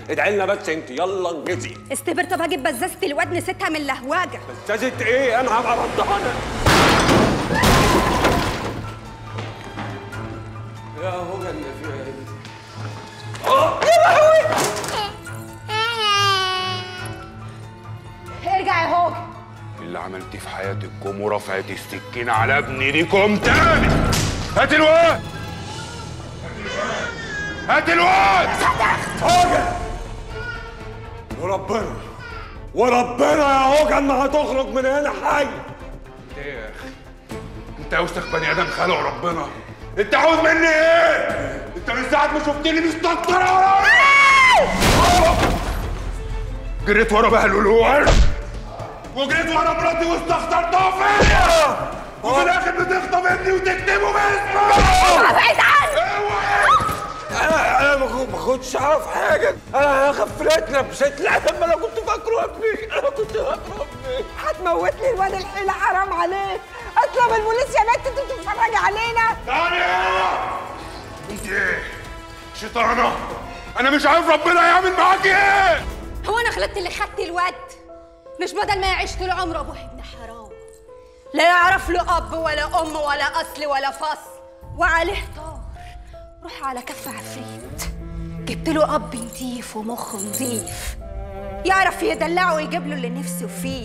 ادعي لنا بس انت يلا انجزي استبر طب هجيب بزازة الواد نسيتها من اللهواجة بزازة ايه انا هبقى رضعانة يا هوجن في ايه ارجع يا هوج اللي عملتيه في حياتكم ورفعت السكينة على ابني ليكم تاني هات الواد هات الواد هوجن وربنا وربنا يا هوجن ما هتخرج من هنا حي ايه يا اخي انت اوسخ بني ادم خلق ربنا انت عاوز مني ايه انت من ساعه ما شفتني مستكتر ورايا جريت ورا بهلول وجريت ورا مراتي واستخسرتها فيا وفي الاخر بتخطف ابني وتكتبه باسمه ابعد عني انا انا ما كنت- ما كنتش اعرف حاجه انا غفلتنا بشكل عام انا كنت فاكره ابني انا كنت فاكره ابني هتموت لي الواد الحيلة حرام عليك اطلب البوليس يا بنت انت بتتفرجي علينا تعالي انت ايه شيطانه انا مش عارف ربنا يعمل معاكي ايه هو انا غلطت اللي خدت الواد مش بدل ما يعيش طول عمره ابوه ابن حرام لا يعرف له اب ولا ام ولا اصل ولا فصل وعليه طار روح على كف عفريت جبت له اب نضيف ومخ نضيف يعرف يدلعه ويجيب له اللي نفسه فيه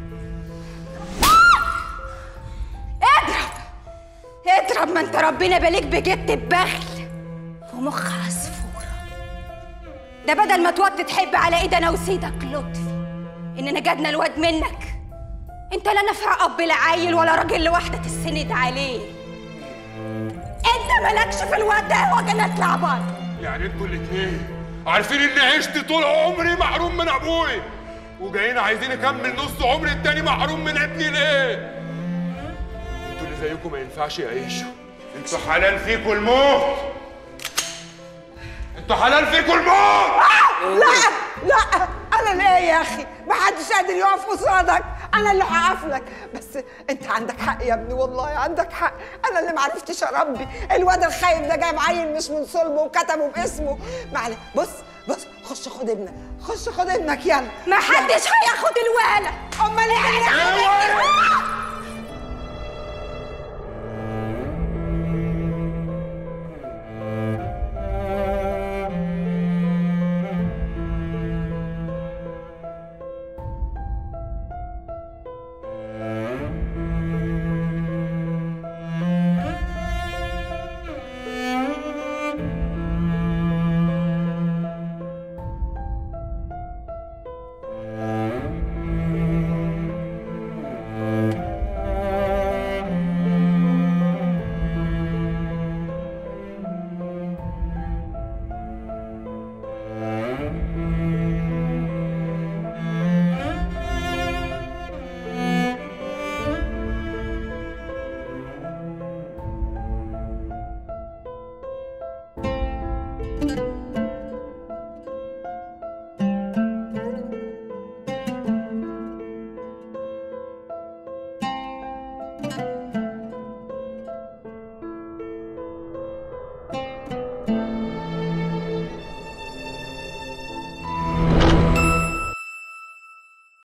اضرب اضرب ما انت ربنا باليك بجد ببخل ومخ عصفوره ده بدل ما توطي تحب على ايد انا وسيدك لطفي اننا جدنا الواد منك انت لا نفع اب لعيل ولا راجل لوحده تسند عليه انت مالكش في الواد ده هو جنات لعبان يعني انتوا الاتنين عارفين اني عشت طول عمري محروم من ابوي وجايين عايزين اكمل نص عمري التاني محروم من ابني ليه؟ انتوا اللي زيكم ما ينفعش يعيشوا انتوا حلال فيكم الموت انتوا حلال فيكم الموت لا لا انا ليه يا اخي محدش قادر يقف قصادك انا اللي هقف لك بس انت عندك حق يا ابني والله عندك حق انا اللي معرفتش اربي الواد الخايب ده جايب عيل مش من صلبه وكتبه باسمه معلش بص بص خش خد ابنك خش خد ابنك يلا ما حدش هياخد الولد امال ايه اللي هياخد ابنك؟